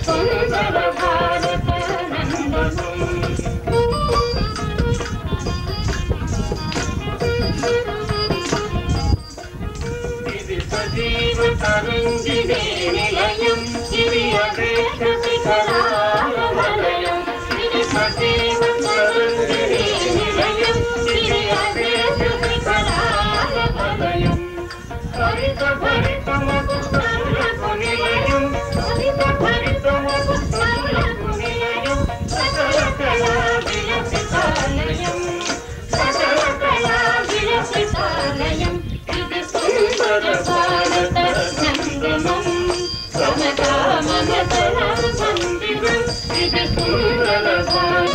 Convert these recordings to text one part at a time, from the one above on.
సుందర భారత నందనం ఇది సజీవ తరంగిణి నిలయం ఇది అదేశ శిఖరాల వలయం ఇది సజీవ తరంగిణి నిలయం ఇది అదేశ శిఖరాల వలయం హరిత భరితమగు సర్లకు నిలయం హరిత భరితమగు సర్లకు నిలయం సకల కళా విలసితాలయం సకల కళా విలసితాలయం ఇది సుందర భారత నందనం సమకామగతల మందిరం ఇది సుందర భారత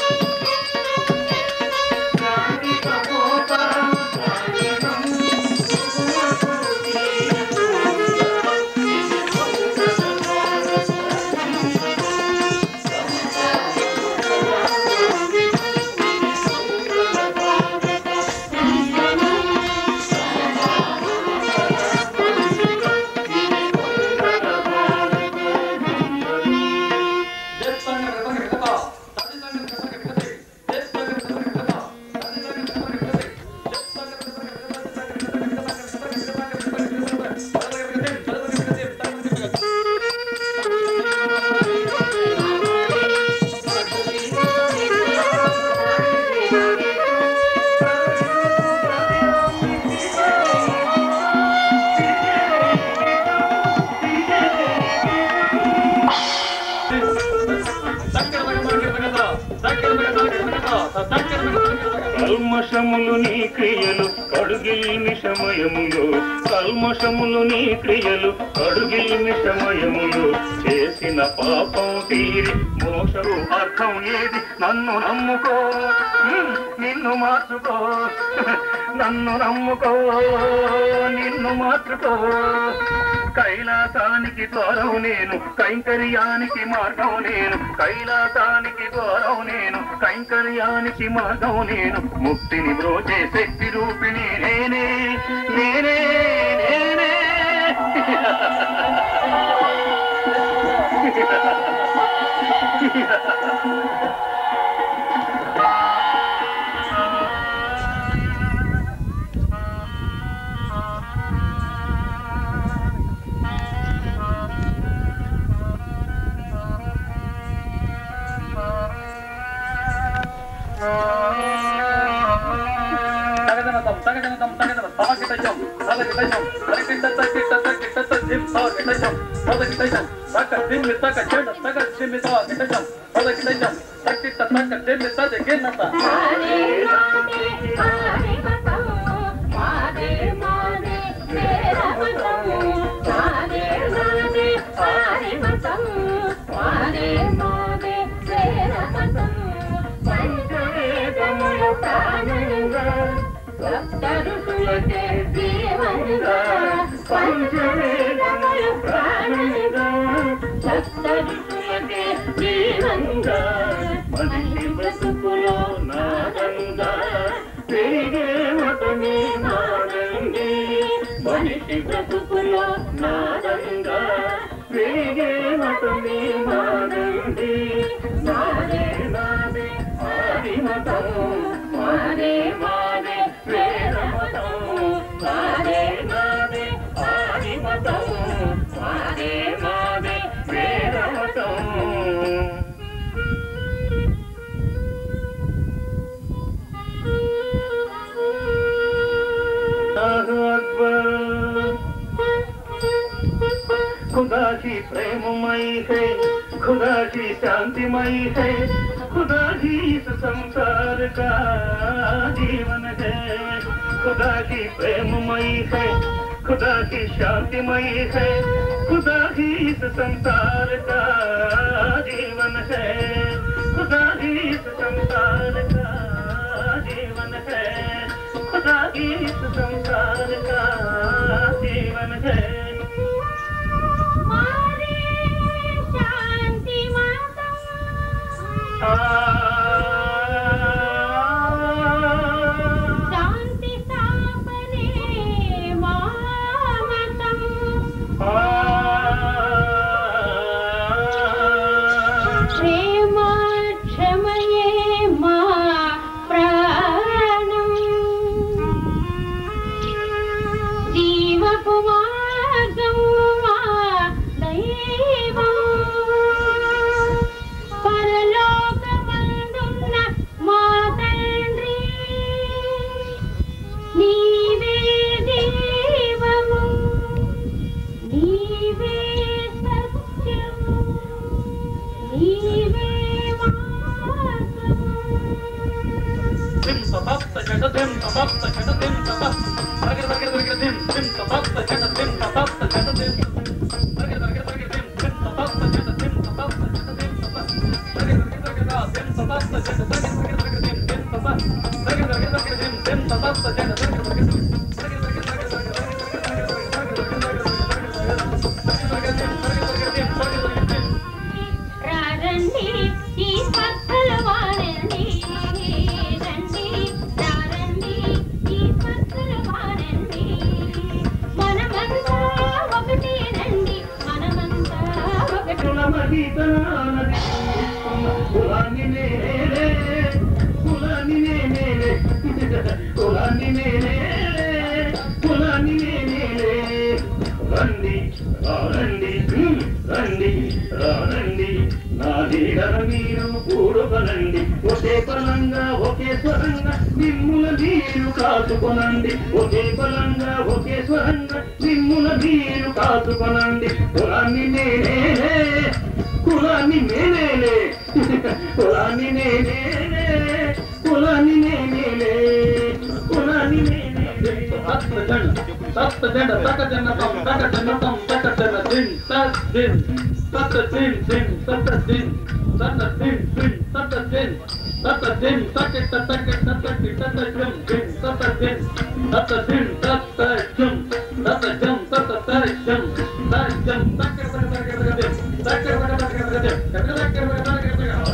కల్మషములు నీ క్రియలు కడుగిల్ని సమయములు కల్మషములు నీ క్రియలు కడుగిల్ని సమయములు చేసిన పాపం తీరి మోసము అర్థం ఏది నన్ను నమ్ముకో హ్మ్, నిన్ను మార్చుకో నన్ను నమ్ముకో నిన్ను మార్చుకో కైలాసానికి ద్వారం నేను కైంకర్యానికి మార్గం నేను కైలాసానికి ద్వారం నేను కైంకర్యానికి మార్గం నేను ముక్తిని బ్రోచే శక్తి రూపిణి నేనే నేనే నేనే తగదనతం తగదనతం తగదన తమకిటచం తగకిటచం తగకిటత కిటత కిటత దిం తగకిటచం తగకిటచం తగ దిమ్మి తగ చెడ తగ దిమ్మి తగకిటచం తగకిటచం తగకిట తగ దిమ్మి తగ గిన్నత మారే మారే మారే మతం మారే మారే మేర మతం మారే మారే మారే మతం మారే మారే మేర మతం పంచవేదములు ప్రాణంగా సప్త ఋషులకే జీవనంగా పంచవేదములు ప్రాణంగా సప్త ఋషులకే జీవనంగా మనిషి బ్రతుకులో నాదంగా పెరిగే మతమే నాదండి మనిషి బ్రతుకులో నాదంగా పెరిగే మతమే నాదండి మారే నాదే ఆది మతం మారే మారే వేద మతం మారే నాదే ఆది మతం మారే మాదే వేద మతం अल्लाहु अकबर खुदा की प्रेममयी है खुदा की शांतिमयी है खुदा ही इस संसार का जीवन है खुदा की प्रेममयी है खुदा की शांतिमयी है खुदा ही इस संसार का जीवन है खुदा ही इस संसार का जीवन है खुदा ही इस संसार का जीवन है మారే శాంతి మాతం శాంతి స్థాపనే మామతం పరలోకపు మార్గము మా దైవము పరలోకమందున్న మా తండ్రి నీవే దీవము నీవే సత్యము నీవే మార్గము దిం తపస్త జడ దిం తపస్త జడ దిం తపస్త తరగ తరగ తరగ దిం దిం తపస్త జడ దిం తపస్త జడ దిం తరగ తరగ తరగ దిం దిం తపస్త జడ దిం తపస్త జడ దిం తపస్త తరగ తరగ తరగ దిం తపస్త జడ తరగ తరగ తరగ దిం దిం తపస్త తరగ తరగ తరగ దిం దిం తపస్త జడ తరగ తరగ తరగ దిం తరగ తరగ తరగ తరగ రారండి ఈ పక్కల వారండి రండి రారండి ఈ పక్కల వారండి మనమంతా ఒకటి రండి మనమంతా ఒకటి కులమహితానది కులాన్ని నేనే కులాన్ని నేనే కులాన్ని నేనే కులాన్ని నేనే రండి రారండి హ్మ్, రండి రారండి నా నీడన మీరు కూడుకనండి ఒకే పలంగా ఒకే స్వరంగా మిమ్ముల మీరు కాచుకొనండి ఒకే పలంగా ఒకే స్వరంగా మిమ్ముల మీరు కాచుకొనండి కులాన్ని నేనే కులాన్ని నేనేలే కులాన్ని నేనేలే కులాన్ని నేనేలే కులాన్ని నేనేలే సప్త జన సప్త జన తక జన తం తక జన తం తక జన దిన్ సత్ దిన్ సత దిన్ దిన్ సత దిన్ సత దిన్ దిన్ సత దిన్ సత దిన్ తక తక తక తక జం దిన్ సత దిన్ సత దిన్ సత జం సత జం సత త జం త జం తక తక తక తక దిన్ తక తక తక తక దిన్ తక తక తక తక తక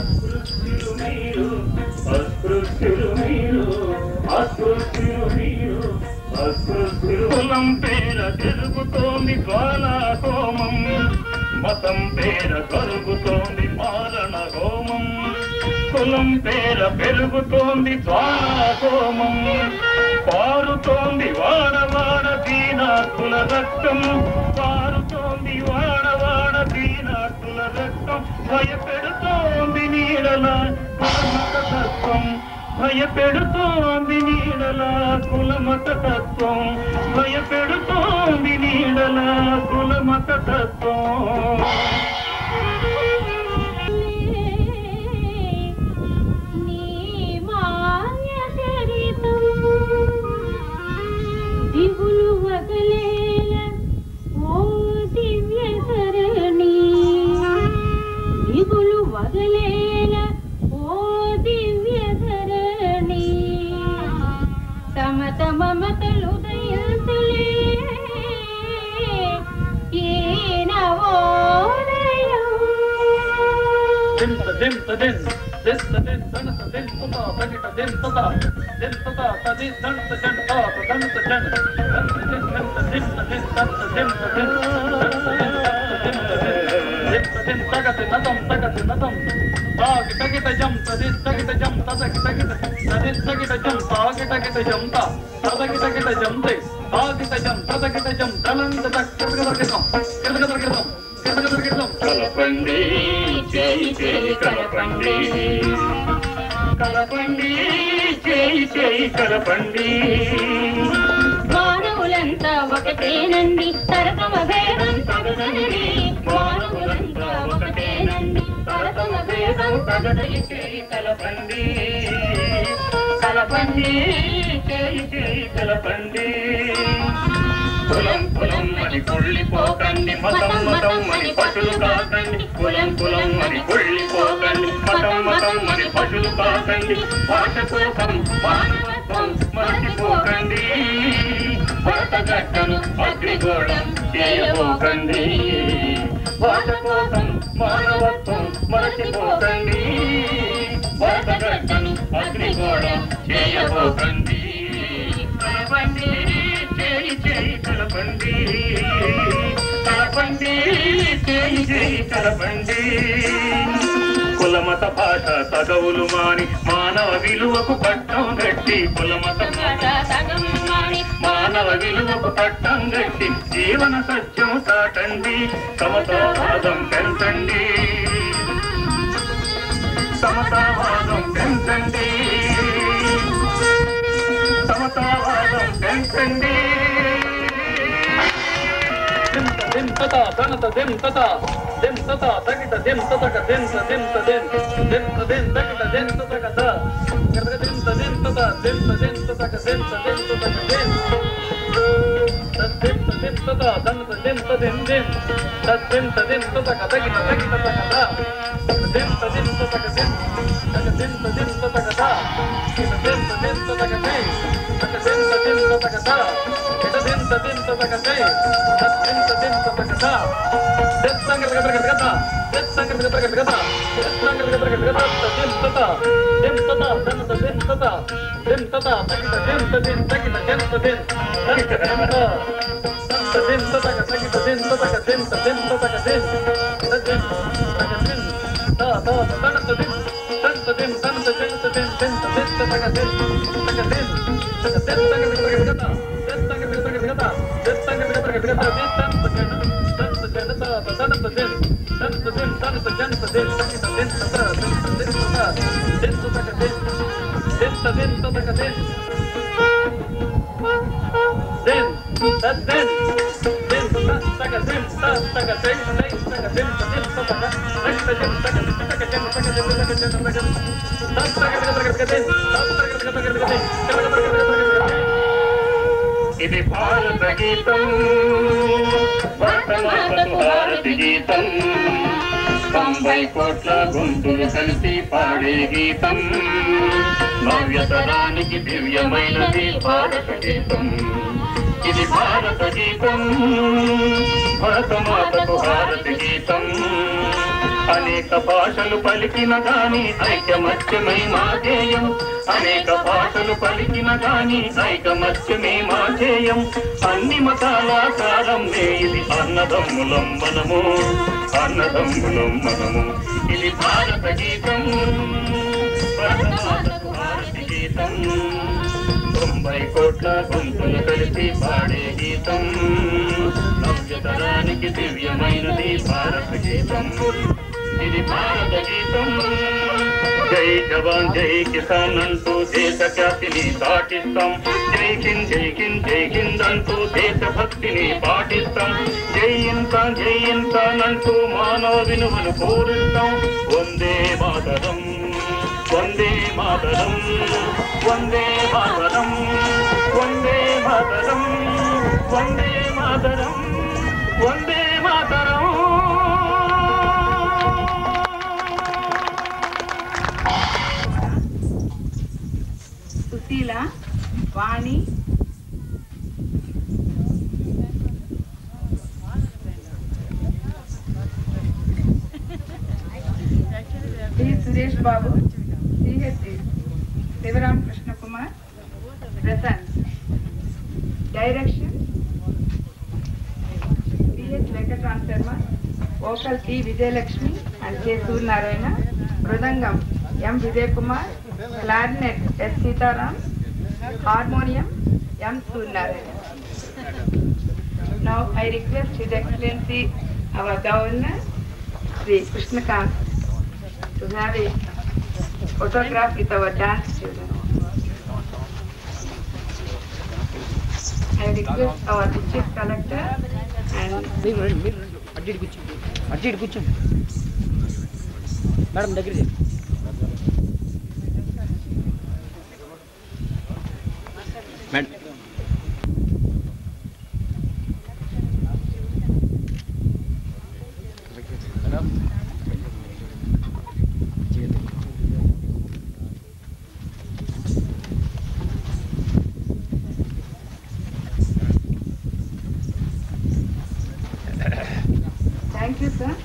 అస్పృశ్యులు మీరు అస్పృశ్యులు మీరు అస్పృశ్యులు కులం పేర తిరుగుతోంది జ్వాలా హోమం మతం పేర కరుగుతోంది మారణ హోమం కులం పేర పెరుగుతోంది జ్వాలా హోమం పారుతోంది వాడవాడ దీనాకుల రక్తం పారుతోంది వాడవాడ దీనాకుల రక్తం భయపెడుతోంది నీడల కులమత తత్వం భయపెడుతోంది నీడల కులమత తత్వం భయపెడుతోంది నీడల కులమత తత్వం నీ మాయ చరితం దిగులు వదలేల ఓ దివ్య సరణి దిగులు వదలేల ఓ దివ్య సరణి తమ తమ మతలు దయతులే ఏ నవోదయం దిం దిం దిం దిస్ దిం దన దిం తత తగిట దిం తత దిం తత తది దన్ జన్ తా దన్ జన్ దన్ దిం దన్ దిం దిం తత దిం దిం దిం దిం తగత నదం తగత నదం తా గిట గిట జం తది తగిట జం తత గిట గిట తది తగిట జం తా గిట గిట జం తా తద గిట గిట జం తే తా గిట జం తద గిట జం దలన్ తత కిరగ దర్గతం కిరగ దర్గతం కిరగ దర్గతం కలపండి చేయి చేయి కలపండి కలపండి చేయి చేయి కలపండి మానవులంతా ఒకటేనండి తరతమ భేదం తగదనని మానవులంతా ఒకటేనండి తరతమ భేదం తగదని చేయి కలపండి కలపండి చేయి చేయి కలపండి కులం కులం అని కుళ్ళిపోకండి మతం మతం అని పశులు కాకండి కులం కులం అని కుళ్ళిపోకండి మతం మతం అని పశులు కాకండి భాష కోసం మానవత్వం మర్చిపోకండి భరతగట్టను అగ్నిగోళం చేయబోకండి భాష కోసం మానవత్వం మరచిపోకండి భరతగట్టను అగ్నిగోళం చేయబోకండి కలపండి చేయి చేయి కలపండి కలపండి చేయి చేయి కలపండి కులమత భాష తగవులు మాని మానవ విలువకు పట్టం గట్టి కులమత భాష సగం మాని మానవ మానవ విలువకు పట్టం గట్టి జీవన సత్యం చాటండి సమతావాదం పెంచండి సమతావాదం పెంచండి సమతావాదం పెంచండి దిం దిం తత తనత దిం తత దిం తత తగిట దిం తతక దిం త దిం త దిం దిం త దిం తగిట దిం తతక ద గరగ దిం త దిం తత దిం త దిం తతక దిం త దిం తతక దిం తద్దిం త దిం తత తనత దిం త దిం దిం తద్దిం త దిం తతక తగిట తగిట తక ద దిం త దిం తతక దిం తక దిం త దిం తతక ద ఇట దిం త దిం తతక ది తక దిం త దిం తతక ద ఇట దిం త దిం తతక ది తద్దిం త దిం తతక ద దిం సంగ గద గద గద దిం సంగ గద గద గద దిం సంగ గద గద గద దిం తత దిం తత ధన త దిం తత దిం తత తగిట దిం త దిం తగిట దిం త దిం తగిట దిం త త దిం తతక తగిట దిం తతక దిం త దిం తతక దిం తద్దిం తక దిం త త తన త దిం తన త దిం తన త దిం త దిం దిం త దిం తతక దిం తక దిం తక దిం సంగ గద గద గద దిం సంగ గద గద గద దిం సంగ గద గద గద దిం తన త జన తన త జన త తన త దిం తన త దిం తన త జన త దిం తగిట దిం తత దిం త దిం తత దిం తతక దిం దిం త దిం తతక దిం దిం తద్దిం దిం తతక దిం తతక దిం దిం తక దిం త దిం తతక తగిట దిం తక దిం తక దిం తక దిం తక దిం తక దిం తతక గద గద గద దిం తతక గద గద గద దిం గద గద గద గద దిం ఇది భారత గీతం భరతమాతకు భారతి గీతం తొంభై కోట్ల గొంతులు కలిసి పాడే గీతం నవ్యతరానికి దివ్యమైనది భారత గీతం ఇది భారత గీతం భరతమాతకు భారత గీతం అనేక భాషలు పలికిన గాని ఐకమత్యమై మాధేయం అనేక భాషలు పలికిన గాని ఐకమత్యమే మాధేయం అన్ని మతాల సారంనే ఇది అన్నదమ్ములం మనము అన్నదమ్ములం మనము ఇది భారత గీతం భరతమాతకు భారత గీతం తొంభై కోట్ల గొంతులు కలిసి పాడే గీతం నవ్యతరానికి దివ్యమైనది భారత గీతం ఇది భారత గీతం జై జవాన్ జై కిసాన్ అంటూ దేశ ఖ్యాతిని దాటిస్తాం జై హింద్ జై హింద్ జై హింద్ అంటూ దేశభక్తిని పాటిస్తాం జై ఇన్సాన్ జై ఇన్సాన్ అంటూ మానవ విలువలు పూరిస్తాం Vande Mataram Vande Mataram Vande Mataram Vande Mataram Vande Mataram Vande Mataram Susheela Vani D Suresh Babu CH Sivaram Krishna Kumar Prashant direction CH Venkataram Sharma vocal T Vijayalakshmi and K Suryanarayana mridangam M Vijay Kumar clarinet S Seetharam harmonium M Suryanarayana Now I request His Excellency our Governor, Sri Krishnakant, to have a photograph with our dance children. I request our District Collector and మీరు రండి మీరు రండి అడ్డు ఇటు కూర్చోండి అడ్డు ఇటు కూర్చోండి మేడం దగ్గర చేయండి. Madam thank you, sir.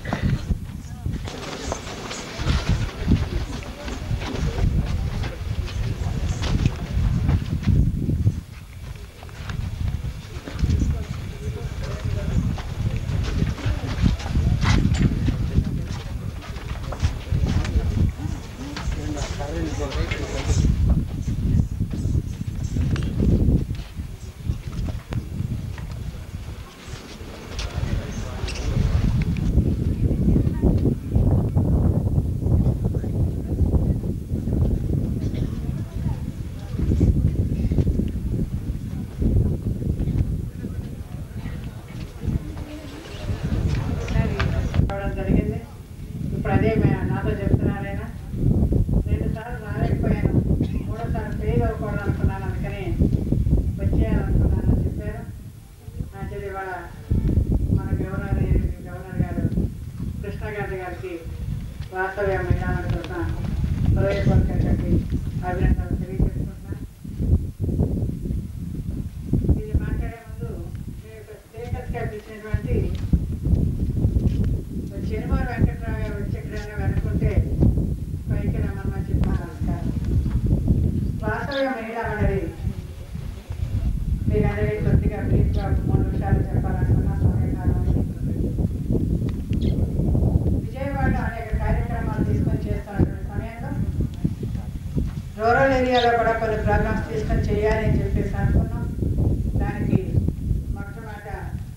వాస్తవ్య మహిళా కోసం హృదయపూర్వకమైనటువంటి అభినందనలు తెలియజేసుకుంటున్నాను ఇది మాట్లాడే ముందు మీ యొక్క స్టేటస్గా పిలిచినటువంటి శనివారం వెంకట్రావు గారు వచ్చేక్కడైనా వెనుకుంటే పైకి రమ్మని చెప్పి నమస్కారం వాస్తవ్య మహిళా మండలి మీరందరికీ కొద్దిగా బ్రీఫ్గా మూడు విషయాలు చెప్పాలనుకున్నా సమయకాలం విజయవాడలో అనేక కార్యక్రమాలు తీసుకొని చేస్తున్నటువంటి సమయంలో రూరల్ ఏరియాలో కూడా కొన్ని ప్రోగ్రామ్స్ తీసుకొని చేయాలి అని చెప్పేసి అనుకున్నాం దానికి మొట్టమొదట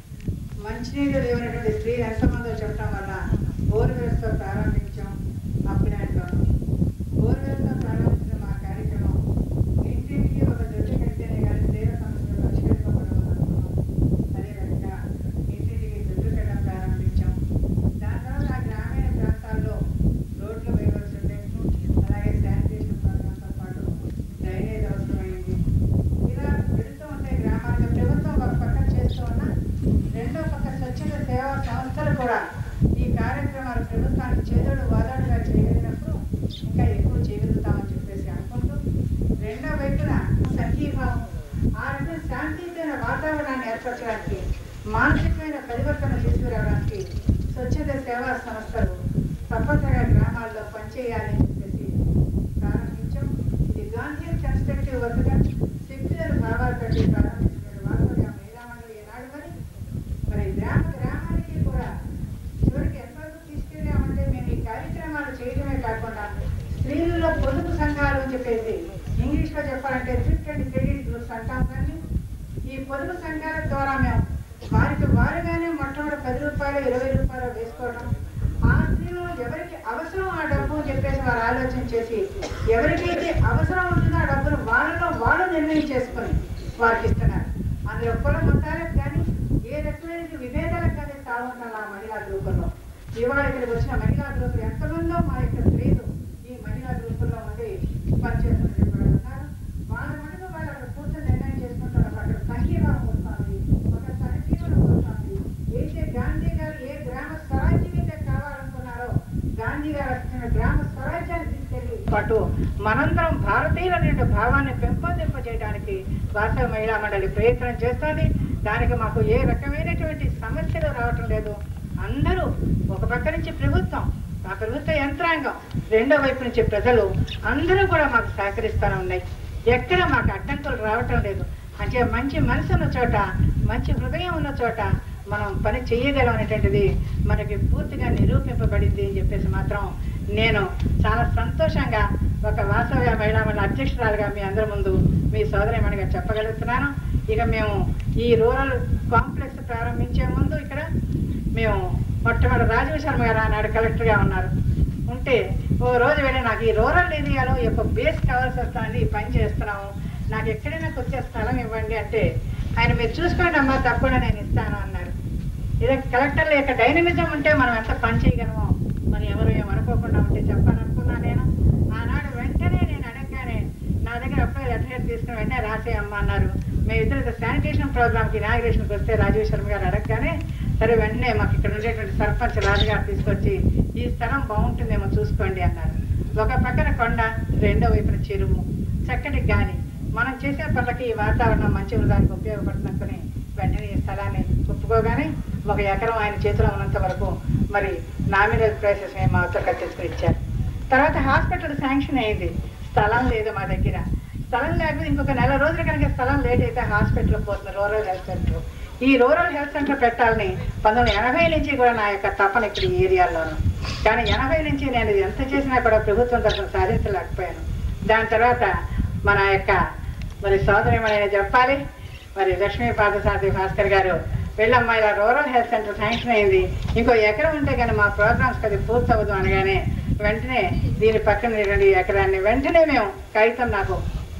మంచినీళ్ళు లేనటువంటి స్త్రీలు ఎంతమందో చెప్పడం వల్ల బోర్వెల్స్తో ప్రారంభించాం అప్పినాట్లో బోర్వెల్స్తో ప్రారంభించిన మా కార్యక్రమం ఇంటింటికి ఒక దొడ్డి కడితేనే కానీ స్త్రీల సమస్యలు పరిష్కరింపబడవు అనుకున్నాం అదేవిధంగా ఇంటింటికి దొడ్డు కట్టడం ప్రారంభించాం దాని తర్వాత ఆ గ్రామీణ ప్రాంతాల్లో రోడ్లు వేయవలసి ఉండే అలాగే శానిటేషన్ ప్రోగ్రామ్తో పాటు డ్రైనేజ్ అవసరమైంది ఇలా పెడుతూ ఉంటే గ్రామాలకు ప్రభుత్వం ఒక పక్క చేస్తూ ఉన్న రెండో పక్క స్వచ్ఛంద సేవా సంస్థలు కూడా ఈ కార్యక్రమాలు ప్రభుత్వానికి చేదోడు వాదోడుగా చేయగలిగినప్పుడు ఇంకా ఎక్కువ చేయగలుగుతామని చెప్పేసి అనుకుంటూ రెండో వైపున సంఘీభావం ఆ రకమైన శాంతియుతమైన వాతావరణాన్ని ఏర్పరచడానికి మానసికమైన పరివర్తన తీసుకురావడానికి స్వచ్ఛంద సేవా సంస్థలు తప్పనిసరిగా గ్రామాల్లో పనిచేయాలని చెప్పేసి ప్రారంభించాం ఇది గాంధీ కన్స్ట్రక్టివ్ వర్క్గా సెక్యులర్ భావాలతో ప్రారంభించిన వాస్తవంగా మహిళా మండలి ఈనాడు మరి మరి గ్రామ గ్రామానికి కూడా చివరికి ఎంతవరకు తీసుకెళ్ళామంటే మేము ఈ కార్యక్రమాలు చేయడమే కాకుండా స్త్రీలలో పొదుపు సంఘాలు అని చెప్పేసి ఇంగ్లీష్లో చెప్పాలంటే ఫిఫ్ట్ అండ్ క్రెడిట్ గ్రూప్స్ అంటాం కానీ ఈ పొదుపు సంఘాల ద్వారా మేము వారికి వారుగానే మొట్టమొదటి పది రూపాయలు ఇరవై రూపాయలు వేసుకోవడం ఆ స్త్రీలు ఎవరికి అవసరం ఆ డబ్బు అని చెప్పేసి వారు ఆలోచన చేసి ఎవరికైతే అవసరం ఉంటుందో ఆ డబ్బును వాళ్ళలో వాళ్ళు నిర్ణయం చేసుకొని వారికి ఇస్తున్నారు అందులో కుల మొత్తాలకు కానీ ఏ రకమైన విభేదాలకు కానీ తాగుతున్నారు ఆ మహిళా గ్రూపుల్లో ఇవాళ ఇక్కడికి వచ్చిన మహిళా గ్రూపులు ఎంతమందో మా యొక్క స్త్రీలు ఈ మహిళా గ్రూపుల్లో ఉండి పనిచేస్తున్నటువంటి వాళ్ళు ఉన్నారు వాళ్ళ మటుకు వాళ్ళు అక్కడ కూర్చొని నిర్ణయం చేసుకుంటారు అక్కడ సంఘీభావం వస్తుంది ఒక సహజీవనం వస్తుంది అయితే గాంధీ గారు ఏ గ్రామ స్వరాజ్యం అయితే కావాలనుకున్నారో గాంధీ గారు వచ్చిన గ్రామ స్వరాజ్యాన్ని తీసుకెళ్ళి పాటు మనందరం భారతీయుల నిండు భావాన్ని పెంపొందింప చేయడానికి వాసవ మహిళా మండలి ప్రయత్నం చేస్తుంది దానికి మాకు ఏ రకమైనటువంటి సమస్యలు రావటం లేదు అందరూ ఒక పక్క నుంచి ప్రభుత్వం ఆ ప్రభుత్వ యంత్రాంగం రెండో వైపు నుంచి ప్రజలు అందరూ కూడా మాకు సహకరిస్తూనే ఉన్నాయి ఎక్కడ మాకు అడ్డంకులు రావటం లేదు అంటే మంచి మనసు ఉన్న చోట మంచి హృదయం ఉన్న చోట మనం పని చేయగలం అనేటువంటిది మనకి పూర్తిగా నిరూపింపబడింది అని చెప్పేసి మాత్రం నేను చాలా సంతోషంగా ఒక వాసవ్య మహిళా మండలి అధ్యక్షురాలుగా మీ అందరి ముందు మీ సోదరిమణిగా చెప్పగలుగుతున్నాను ఇక మేము ఈ రూరల్ కాంప్లెక్స్ ప్రారంభించే ముందు ఇక్కడ మేము మొట్టమొదటి రాజీవ్ శర్మ గారు ఆనాడు కలెక్టర్గా ఉన్నారు ఉంటే ఓ రోజు వెళ్ళి నాకు ఈ రూరల్ ఏరియాలో ఈ యొక్క బేస్ కావాల్సి వస్తుంది ఈ పని చేస్తున్నాము నాకు ఎక్కడైనా కొద్దిగా స్థలం ఇవ్వండి అంటే ఆయన మీరు చూసుకోండి అమ్మా తప్పకుండా నేను ఇస్తాను అన్నారు ఇదే కలెక్టర్ల యొక్క డైనమిజం ఉంటే మనం ఎంత పని చేయగలమో మరి ఎవరు ఏమనుకోకుండా ఉంటే చెప్పాలనుకున్నా నేను ఆనాడు వెంటనే నేను అడగగానే నా దగ్గర అప్పుడే లెటర్ తీసుకుని వెంటనే రాసే అమ్మ అన్నారు మేము ఇద్దరు శానిటేషన్ ప్రోగ్రామ్కి ఇనాగ్రేషన్కి వస్తే రాజీవ్ శర్మ గారు అడగగానే సరే వెంటనే మాకు ఇక్కడ ఉండేటువంటి సర్పంచ్ రాజు గారు తీసుకొచ్చి ఈ స్థలం బాగుంటుందేమో చూసుకోండి అన్నారు ఒక పక్కన కొండ రెండో వైపున చెరువు చక్కటి గాలి మనం చేసే పనులకి ఈ వాతావరణం మంచి దానికి ఉపయోగపడుతుందనుకుని వెంటనే ఈ స్థలాన్ని ఒప్పుకోగానే ఒక ఎకరం ఆయన చేతిలో ఉన్నంత వరకు మరి నామినల్ ప్రైసెస్ మేము మాతో కట్టించుకుని ఇచ్చారు తర్వాత హాస్పిటల్ శాంక్షన్ అయింది స్థలం లేదు మా దగ్గర స్థలం లేకపోతే ఇంకొక నెల రోజులు కనుక స్థలం లేట్ అయితే హాస్పిటల్ పోతుంది రూరల్ హెల్త్ సెంటర్ ఈ రూరల్ హెల్త్ సెంటర్ పెట్టాలని పంతొమ్మిది ఎనభై నుంచి కూడా నా యొక్క తపన ఇక్కడ ఈ ఏరియాలోను కానీ ఎనభై నుంచి నేను ఇది ఎంత చేసినా కూడా ప్రభుత్వం తరఫున సాధించలేకపోయాను దాని తర్వాత మన యొక్క మరి సోదరిమణి చెప్పాలి మరి లక్ష్మీ పాదసారథి భాస్కర్ గారు వెళ్ళమ్మా ఇలా రూరల్ హెల్త్ సెంటర్ శాంక్షన్ అయింది ఇంకో ఎకరం ఉంటే కానీ మా ప్రోగ్రామ్స్ అది పూర్తవదు అనగానే వెంటనే దీని పక్కన ఉన్నటువంటి ఎకరాన్ని వెంటనే మేము కాగితం నాకు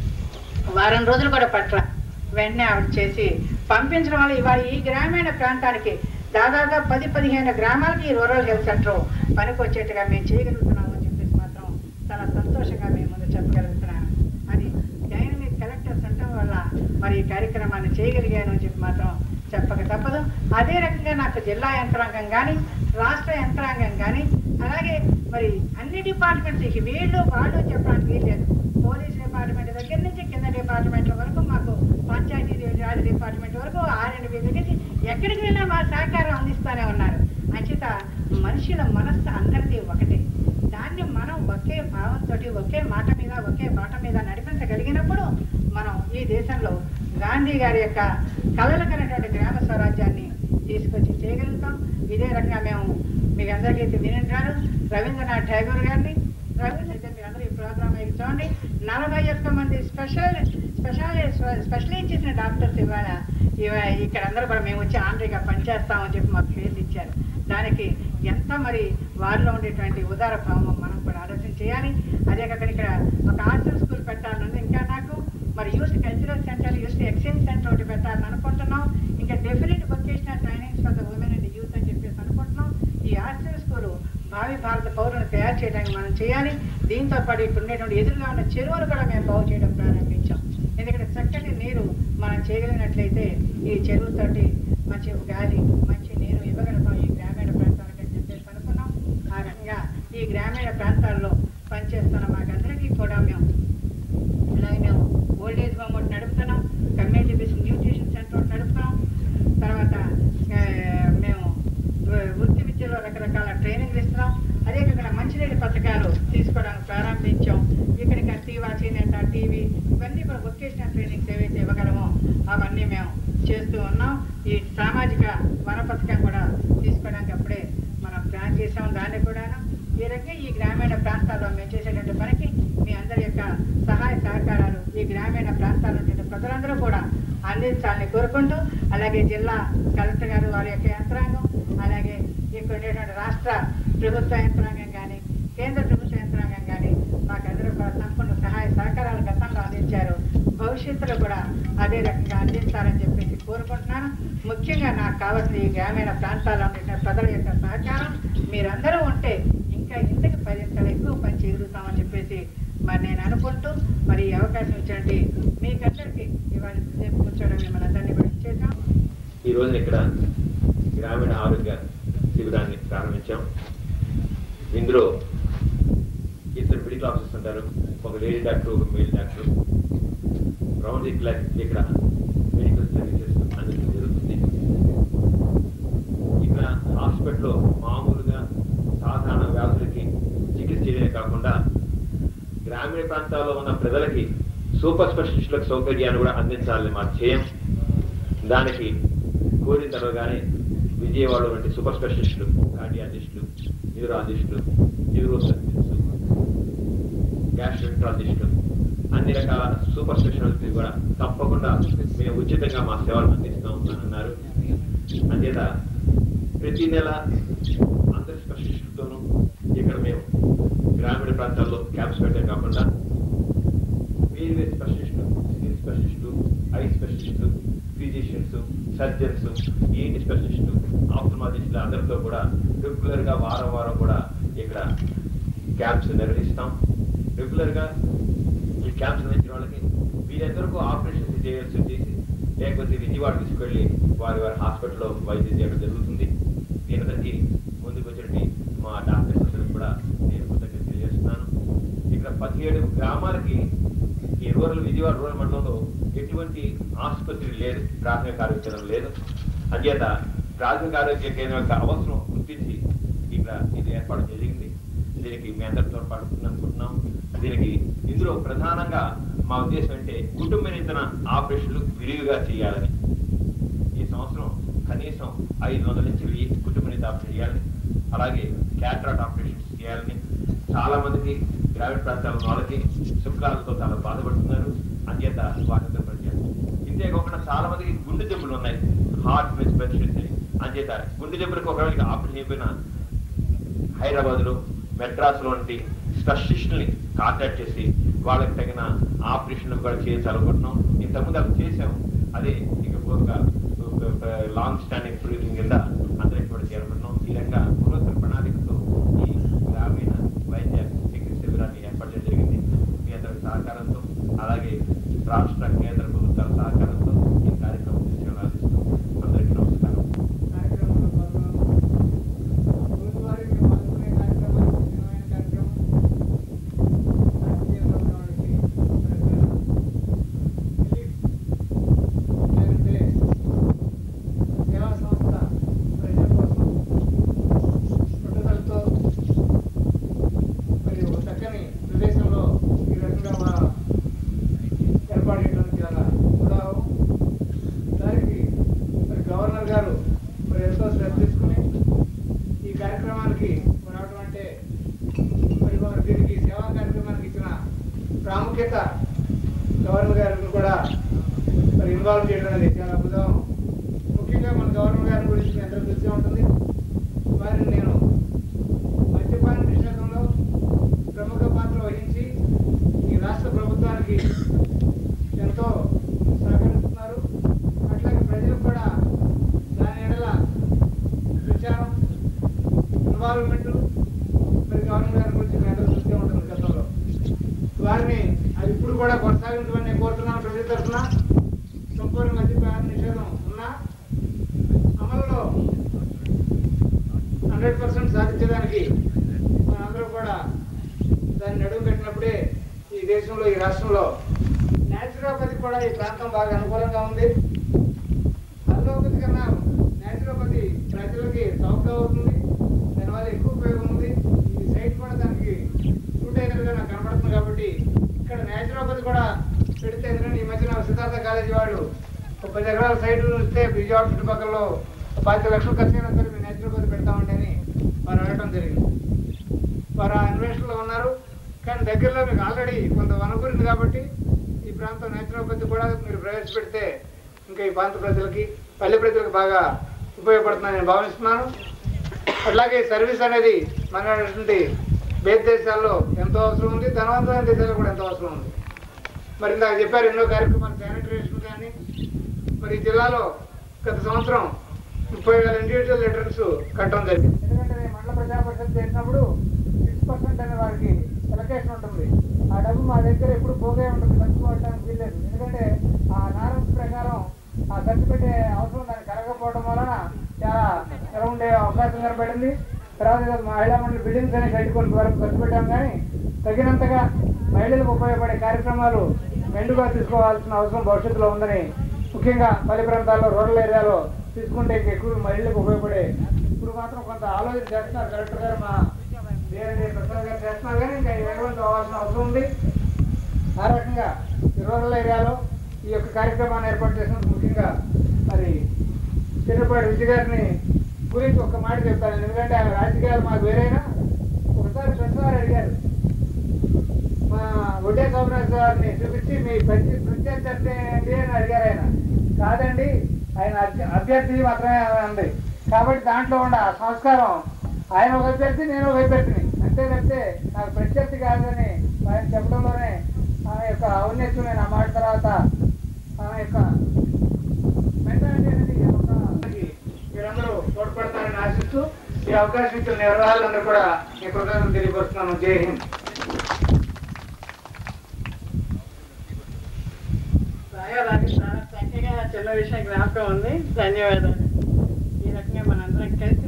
వారం రోజులు కూడా పట్ల వెంటనే ఆవిడ చేసి పంపించడం వల్ల ఇవాళ ఈ గ్రామీణ ప్రాంతానికి దాదాపుగా పది పదిహేను గ్రామాలకి ఈ రూరల్ హెల్త్ సెంటర్ పనికి వచ్చేట్టుగా మేము చేయగలుగుతున్నాము అని చెప్పేసి మాత్రం చాలా సంతోషంగా మేము ముందు చెప్పగలుగుతున్నాను అది డైనమిక్ కలెక్టర్స్ ఉండటం వల్ల మరి ఈ కార్యక్రమాన్ని చేయగలిగాను అని చెప్పి మాత్రం చెప్పక తప్పదు అదే రకంగా నాకు జిల్లా యంత్రాంగం కానీ రాష్ట్ర యంత్రాంగం కానీ అలాగే మరి అన్ని డిపార్ట్మెంట్స్ వీళ్ళు వాళ్ళు చెప్పడానికి వీల్లేదు పోలీస్ డిపార్ట్మెంట్ దగ్గర నుంచి కింద డిపార్ట్మెంట్ల వరకు మాకు పంచాయతీ రాజ్ డిపార్ట్మెంట్ వరకు ఆర్ఎండ్ దగ్గర నుంచి ఎక్కడికి వెళ్ళినా మా సహకారం అందిస్తూనే ఉన్నారు అంచేత మనుషుల మనస్సు అందరిది ఒకటే దాన్ని మనం ఒకే భావంతో ఒకే మాట మీద ఒకే బాట మీద నడిపించగలిగినప్పుడు మనం ఈ దేశంలో గాంధీ గారి యొక్క కలలు కనటువంటి గ్రామ స్వరాజ్యాన్ని తీసుకొచ్చి చేయగలుగుతాం ఇదే రకంగా మేము మీకు అందరికీ వినింటారు రవీంద్రనాథ్ ఠాగూర్ గారిని రవీంద్ర మీరు అందరూ ఈ ప్రోగ్రామ్ అయితే చూడండి నలభై ఒక్క మంది స్పెషల్ స్పెషల్ స్పెషలైజ్ చేసిన డాక్టర్స్ ఇవాళ ఇవాళ ఇక్కడ అందరూ కూడా మేము వచ్చి ఆంధ్రీగా పనిచేస్తామని చెప్పి మాకు పేర్లు ఇచ్చారు దానికి ఎంత మరి వారిలో ఉండేటువంటి ఉదార భావం మనం కూడా ఆలోచన చేయాలి అదే కాకుండా ఇక్కడ ఒక హాస్టల్ స్కూల్ పెట్టాలని ఇంకా నాకు మరి youth cultural centre youth exchange centre ఒకటి పెట్టాలని అనుకుంటున్నాం ఇంకా definite vocational trainings for the women and youth అని చెప్పేసి అనుకుంటున్నాం ఈ హాస్టల్ స్కూల్ భావి భారత పౌరులను తయారు చేయడానికి మనం చేయాలి దీంతో పాటు ఇక్కడ ఉండేటువంటి ఎదురుగా ఉన్న చెరువులు కూడా మేము బాగు చేయడం ప్రారంభించాం ఎందుకంటే చక్కటి నీరు మనం చేయగలిగినట్లయితే ఈ చెరువుతోటి మంచి గాలి మంచి నీరు ఇవ్వగలుగుతాం ఈ గ్రామీణ ప్రాంతాలకు అని చెప్పేసి అనుకున్నాం ఆ రకంగా ఈ గ్రామీణ ప్రాంతాల్లో పనిచేస్తున్న మాకందరికీ కూడా మేము అలాగే మేము ఓల్డ్ ఏజ్ హోమ్ ఒకటి నడుపుతున్నాం కమ్యూనిటీ బేస్డ్ న్యూట్రిషన్ సెంటర్ ఒకటి నడుపుతున్నాం తర్వాత ఆ, మేము వృ- వృత్తి విద్యలో రకరకాల ట్రైనింగ్లు ఇస్తున్నాం అదే కాకుండా మంచినీటి పథకాలు తీసుకోవడానికి ప్రారంభించాం ఇక్కడ టీవా చేనేత టీవీ ఇవన్నీ కూడా వొకేషనల్ ట్రైనింగ్స్ ఏవైతే ఇవ్వగలమో అవన్నీ మేము చేస్తూ ఉన్నాం ఈ సామాజిక వన పథకం కూడా తీసుకోవడానికి అప్పుడే మనం ప్లాన్ చేసాం దాన్ని కూడా ఈ రకంగా ఈ గ్రామీణ ప్రాంతాల్లో మేము చేసేటువంటి పనికి మీ అందరి యొక్క సహాయ సహకారాలు ఈ గ్రామీణ ప్రాంతాల్లో ఉండే ప్రజలందరూ కూడా అందించాలని కోరుకుంటూ అలాగే జిల్లా కలెక్టర్ గారు వారి యొక్క యంత్రాంగం అలాగే ఇక్కడ ఉండేటువంటి రాష్ట్ర ప్రభుత్వ యంత్రాంగం కానీ కేంద్ర ప్రభుత్వ యంత్రాంగం కానీ మాకందరూ కూడా సంపూర్ణ సహాయ సహకారాలు గతంలో అందించారు భవిష్యత్తులో కూడా అదే రకంగా అందిస్తారని చెప్పేసి కోరుకుంటున్నాను ముఖ్యంగా నాకు కావాల్సిన ఈ గ్రామీణ ప్రాంతాల్లో ఉండే ప్రజల యొక్క సహకారం మీరందరూ ఉంటే ఇంకా ఇంతకు పదింతలు ఎక్కువ పని చేయగలుగుతామని చెప్పేసి మరి నేను అనుకుంటూ మరి ఈ అవకాశం ఇచ్చినట్టు మీకందరికీ ఇవాళ సేపు కూర్చోవడం మిమ్మల్ని అందరినీ కూడా ఇచ్చేసాం ఈ రోజున ఇక్కడ గ్రామీణ ఆరోగ్య శిబిరాన్ని ప్రారంభించాం ఇందులో ఇద్దరు మెడికల్ ఆఫీసర్స్ ఉంటారు ఒక లేడీ డాక్టర్ ఒక male doctor round the clock ఇక్కడ మెడికల్ సర్వీసెస్ అందించడం జరుగుతుంది ఇక్కడ హాస్పిటల్లో మామూలుగా సాధారణ వ్యాధులకి చికిత్స చేయడమే కాకుండా గ్రామీణ ప్రాంతాల్లో ఉన్న ప్రజలకి సూపర్ స్పెషలిస్టులకు సౌకర్యాన్ని కూడా అందించాలని మా ధ్యేయం దానికి కోరిన తర్వాతగానే విజయవాడ వంటి సూపర్ స్పెషలిస్టులు కార్డియాలజిస్టులు న్యూరాలజిస్టులు న్యూరో సర్జన్స్ గ్యాస్ట్రోంట్రాలజిస్టులు అన్ని రకాల సూపర్ స్పెషాలిటీ కూడా తప్పకుండా మేము ఉచితంగా మా సేవలు అందిస్తాం అని అన్నారు అంచేత ప్రతి నెల అందరి స్పెషలిస్టులతోనూ ఇక్కడ మేము గ్రామీణ ప్రాంతాల్లో క్యాంప్స్ పెట్టే కాకుండా వేరు వేరు స్పెషలిస్టులు స్కిన్ స్పెషలిస్టులు ఐ స్పెషలిస్టులు ఫిజిషియన్స్ సర్జన్స్ ఏంటి స్పెషలిస్టులు ఆప్టమాలజిస్టులు అందరితో కూడా రెగ్యులర్ గా వారం వారం కూడా ఇక్కడ క్యాంప్స్ నిర్వహిస్తాం రెగ్యులర్ గా ఈ క్యాంప్స్ నిర్వహించిన వాళ్ళకి వీరందరికీ ఆపరేషన్స్ చేయాల్సి వచ్చేసి లేకపోతే విజయవాడ తీసుకెళ్లి వారి వారి హాస్పిటల్లో వైద్యం చేయడం జరుగుతుంది దీనందరికీ ముందుకు వచ్చినట్టు మా డాక్టర్స్ కూడా నేను కృతజ్ఞత తెలియజేస్తున్నాను ఇక్కడ పదిహేడు గ్రామాలకి ఈ రూరల్ విజయవాడ రూరల్ మండలంలో ఎటువంటి ఆసుపత్రి లేదు ప్రాథమిక ఆరోగ్య కేంద్రం లేదు అంచేత ప్రాథమిక ఆరోగ్య కేంద్రం యొక్క అవసరం గుర్తించి ఇక్కడ ఇది ఏర్పాటు జరిగింది దీనికి మీ అందరితో పాటు అనుకుంటున్నాం దీనికి ఇందులో ప్రధానంగా మా ఉద్దేశం అంటే కుటుంబ నియంత్రణ ఆపరేషన్లు విరివిగా చేయాలని ఈ సంవత్సరం కనీసం ఐదు వందల నుంచి వెయ్యి కుటుంబ నియంత్రణ ఆపరేషన్ చేయాలని అలాగే క్యాట్రాట్ ఆపరేషన్స్ చేయాలని చాలా మందికి గ్రామీణ ప్రాంతాల వాళ్ళకి శుక్లాలతో చాలా బాధపడుతున్నారు అంచేత వాటితో పనిచేయాలి ఇంతే కాకుండా చాలా మందికి గుండె జబ్బులు ఉన్నాయి హార్ట్ స్పెషలిస్ట్ అంచేత గుండె జబ్బులకు ఒకవేళ ఆపరేషన్ అయిపోయిన హైదరాబాద్ లో మెడ్రాస్ లో వంటి స్పెషలిస్టుల్ని కాంటాక్ట్ చేసి వాళ్ళకి తగిన ఆపరేషన్ కూడా చేయాలనుకుంటున్నాం ఇంతకుముందు అవి చేసాం అదే ఇక ఒక లాంగ్ స్టాండింగ్ ప్రూవింగ్ కింద అందరికి కూడా చేరుకుంటున్నాం ఈ విధంగా పునరుద్ధరణ ప్రణాళికతో ఈ గ్రామీణ వైద్య చికిత్స శిబిరాన్ని ఏర్పాటు చేయడం జరిగింది మీ అందరి సహకారంతో అలాగే రాష్ట్ర కేంద్ర ప్రభుత్వాల సహకారంతో ఈ కార్యక్రమం తీసుకెళ్లాల్సి అందరికీ నమస్కారం కార్యక్రమంలో పాల్గొన్నాము రోజువారీ మేము పాల్గొనే కార్యక్రమాలు ఇన్వాల్వ్ చేయడం అనేది చాలా అద్భుతం ముఖ్యంగా మన గవర్నర్ గారి గురించి మీ అందరికీ తెలిసే ఉంటుంది వారిని నేను మద్యపాన నిషేధంలో ప్రముఖ పాత్ర వహించి ఈ రాష్ట్ర ప్రభుత్వానికి ఎంతో సహకరిస్తున్నారు అట్లాగే ప్రజలు కూడా దాని ఎడల ప్రచారం ఇన్వాల్వ్మెంట్ మరి గవర్నర్ గారి గురించి మీ అందరూ చూస్తూ ఉంటుంది గతంలో వారిని అది ఇప్పుడు కూడా కొనసాగించమని నేను కోరుతున్నాను ప్రజల తరఫున సంపూర్ణ మద్యపాన నిషేధం ఉన్నా అమలులో హండ్రెడ్ పర్సెంట్ సాధించడానికి మనందరూ కూడా దాన్ని నడుము పెట్టినప్పుడే ఈ దేశంలో ఈ రాష్ట్రంలో న్యాచురోపతి కూడా ఈ ప్రాంతం బాగా అనుకూలంగా ఉంది అల్లోపతి కన్నా న్యాచురోపతి ప్రజలకి చౌకగా అవుతుంది దానివల్ల ఎక్కువ ఉపయోగం ఉంది ఈ సైట్ కూడా దానికి సూట్ అయినట్టుగా నాకు కనబడుతుంది కాబట్టి ఇక్కడ న్యాచురోపతి కూడా పెడితే ఎందుకంటే ఈ మధ్యన సిద్ధార్థ కాలేజీ వాళ్ళు ఒక పది ఎకరాల సైట్ ఇస్తే విజయవాడ చుట్టుపక్కల పాతిక లక్షలు ఖర్చు అయినా సరే మేము న్యాచురోపతి పెడతామండి అని వారు అడగడం జరిగింది వారు ఆ ఇన్వెస్టర్లో ఉన్నారు కానీ దగ్గరలో మీకు ఆల్రెడీ కొంత వనకూరింది కాబట్టి ఈ ప్రాంతం నేచురోపతి కూడా మీరు ప్రవేశపెడితే ఇంకా ఈ ప్రాంత ప్రజలకి పల్లె ప్రజలకు బాగా ఉపయోగపడుతుందని నేను భావిస్తున్నాను అట్లాగే సర్వీస్ అనేది మనటువంటి భేద దేశాల్లో ఎంతో అవసరం ఉంది ధనవంతమైన దేశాల్లో కూడా ఎంతో అవసరం ఉంది మరి ఇందాక చెప్పారు ఎన్నో కార్యక్రమాలు శానిటైజేషన్ కానీ మరి ఈ జిల్లాలో గత సంవత్సరం ముప్పై వేల ఇండివిజువల్ లెటర్స్ కట్టడం జరిగింది ఎందుకంటే నేను మండల ప్రజా పరిషత్ చేసినప్పుడు సిక్స్ పర్సెంట్ అనే వారికి ఎలకేషన్ ఉంటుంది ఆ డబ్బు మా దగ్గర ఎప్పుడు పోగే ఉంటుంది ఖర్చు పెట్టడానికి వీల్లేదు ఎందుకంటే ఆ నారన్స్ ప్రకారం ఆ ఖర్చు పెట్టే అవసరం దానికి కలగకపోవడం వలన చాలా ఎలా ఉండే అవకాశం కనబడింది తర్వాత ఏదో మహిళా మండలి బిల్డింగ్స్ అని కట్టుకొని వరకు ఖర్చు పెట్టాం కానీ తగినంతగా మహిళలకు ఉపయోగపడే కార్యక్రమాలు మెండుగా తీసుకోవాల్సిన అవసరం భవిష్యత్తులో ఉందని ముఖ్యంగా పల్లె ప్రాంతాల్లో రూరల్ ఏరియాలో తీసుకుంటే ఇంకా ఎక్కువ మహిళలకు ఉపయోగపడే ఇప్పుడు మాత్రం కొంత ఆలోచన చేస్తున్నారు కలెక్టర్ గారు మా వేరే ప్రసాద్ గారు చేస్తున్నారు కానీ ఇంకా ఎటువంటి అవ్వాల్సిన అవసరం ఉంది ఆ రకంగా ఈ రూరల్ ఏరియాలో ఈ యొక్క కార్యక్రమాన్ని ఏర్పాటు చేసినందుకు ముఖ్యంగా మరి చిన్నపాటి విజయ్ గారిని గురించి ఒక మాట చెప్తాను ఎందుకంటే ఆయన రాజకీయాలు మాకు వేరైనా ఒకసారి ప్రసాద్ అడిగారు మా ఒడ్డే సోమరాజు గారిని చూపించి మీ ప్రతి ప్రత్యర్థి అంటే ఏంటి అని అడిగారు ఆయన కాదండి ఆయన అభ్య- అభ్యర్థి మాత్రమే ఉంది కాబట్టి దాంట్లో ఉన్న ఆ సంస్కారం ఆయన ఒక అభ్యర్థి నేను ఒక అభ్యర్థిని అంతే తప్పితే నాకు ప్రత్యర్థి కాదని ఆయన చెప్పడంలోనే ఆమె యొక్క ఔన్నత్యం నేను ఆ మాట తర్వాత ఆమె యొక్క mentality అనేది ఒక మీరందరూ తోడ్పడతారని ఆశిస్తూ ఈ అవకాశం ఇచ్చిన నిర్వహాలందరూ కూడా మీ కృతజ్ఞతలు తెలియపరుస్తున్నాను జై హింద్ బాగా రాజు చాలా చక్కగా చిన్న విషయం జ్ఞాపకం ఉంది ధన్యవాదాలు ఈ రకంగా మనందరం కలిసి